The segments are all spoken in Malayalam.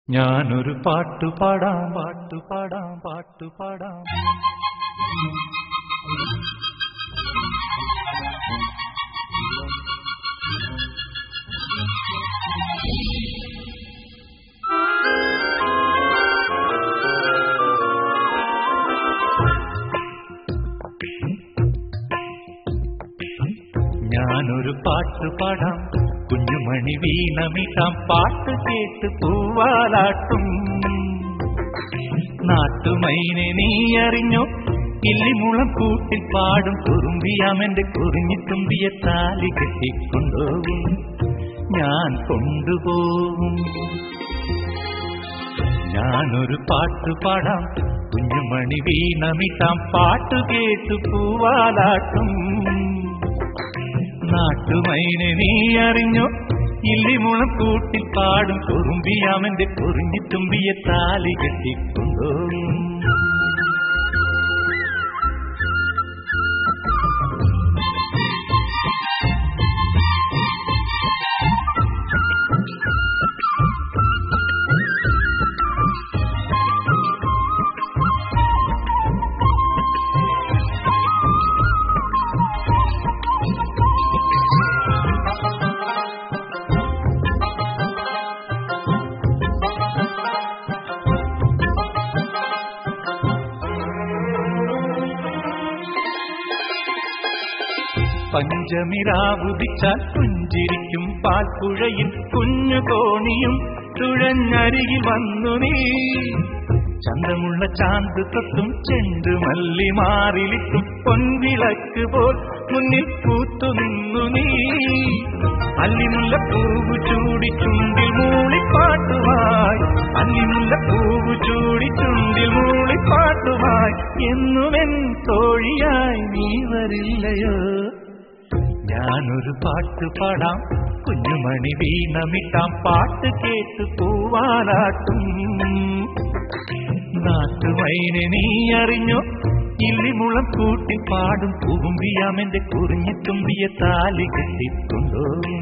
ഞാനൊരു പാട്ടു പാടാം പാട്ടു പാടാം പാട്ടു പാടാം ഞാനൊരു പാട്ടു പാടാം കുഞ്ഞുമണി വീണമിട്ടാം പാട്ട് കേട്ട് പൂവാലാട്ടും നാട്ടുമൈനെ നീ അറിഞ്ഞോ ഇല്ലിമുളം കൂട്ടിൽ പാടും കുറുമ്പിയാമെന്റെ കുറിഞ്ഞി തുമ്പിയ താലി കെട്ടിക്കൊണ്ടുപോകും ഞാൻ കൊണ്ടുപോകും ഞാനൊരു പാട്ടു പാടാം കുഞ്ഞുമണി വീണമിട്ടാം പാട്ടു കേട്ടു പൂവാലാട്ടും നാട്ടുമൈനെ നീ അറിഞ്ഞോ ഇല്ലിമുളം കൂട്ടിൽ പാടും കുറുമ്പിയാമന്റെ കുറിഞ്ഞി തുമ്പിയ താലി കെട്ടിക്കൊണ്ടോ പഞ്ചമിരാവുദിച്ചാൽ പുഞ്ചിരിക്കും പാൽപ്പുഴയിൽ കുഞ്ഞു തോണിയും തുഴഞ്ഞരികിൽ വന്നു നീ ചന്തമുള്ള ചാന്ത് തൊട്ടും ചെണ്ടു മല്ലി മാറിലിട്ടും പൊൻവിളക്ക് പോൽ മുന്നിൽ പൂത്തു നിന്നു നീ അല്ലിമുല്ല പൂവ് ചൂടി ചുണ്ടിൽ മൂളിപ്പാട്ടുമായി അല്ലിമുല്ല പൂവ് ചൂടി ചുണ്ടിൽ മൂളിപ്പാട്ടുമായി എന്നുമെൻ തോഴിയായി നീ വരില്ലയോ ഞാനൊരു പാട്ട് പാടാം കുഞ്ഞുമണി വീണമിട്ടാം പാട്ട് കേട്ട് പൂവാലാട്ടും നാട്ടുമൈനെ നീ അറിഞ്ഞോ ഇല്ലിമുളം കൂട്ടി പാടും പൂകുമ്പിയാമെന്റെ കുറിഞ്ഞി തുമ്പിയ താലി കെട്ടിക്കൊണ്ടോ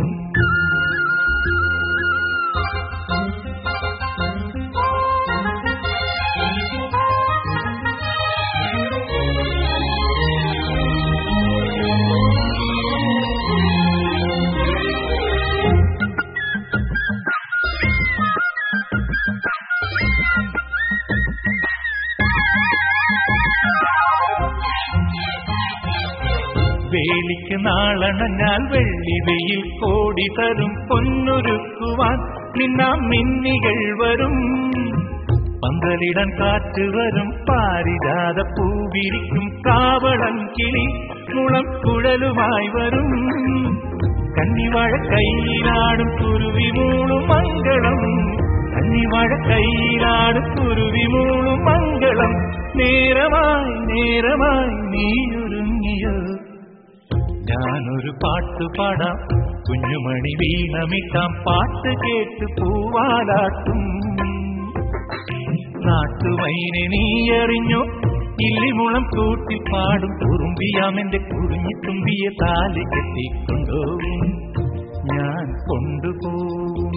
വേലിക്ക് നാളണഞ്ഞാൽ വെള്ളി വെയിൽ കോടി തരും പൊന്നൊരുക്കുവാൻ നിന്നാം മിന്നികൾ വരും പന്തലിടൻ കാറ്റ് വരും പാരിജാത പൂവിരിക്കും കാവളൻ കിളി മുളം കുഴലുമായി വരും കന്നിവാഴ കൈയിലാടും കുരുവി മൂളും മംഗളം കന്നിവാഴ കൈയിലാടും കുരുവി മൂളും മംഗളം നേരമായി നേരമായി നീയൊരുങ്ങിയോ ഞാനൊരു പാട്ടു പാടാം കുഞ്ഞുമണി വീണമിട്ടാം പാട്ട് കേട്ട് പൂവാലാട്ടും നാട്ടുമൈനെ നീ അറിഞ്ഞോ ഇല്ലിമുളം കൂട്ടി പാടും കുറുമ്പിയാമെന്റെ കുറിഞ്ഞി തുമ്പിയ താലി കെട്ടിക്കൊണ്ടുപോകും ഞാൻ കൊണ്ടുപോകും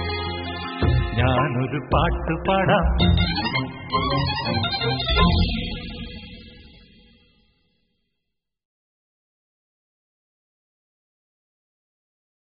ഞാനൊരു പാട്ടു പാടാം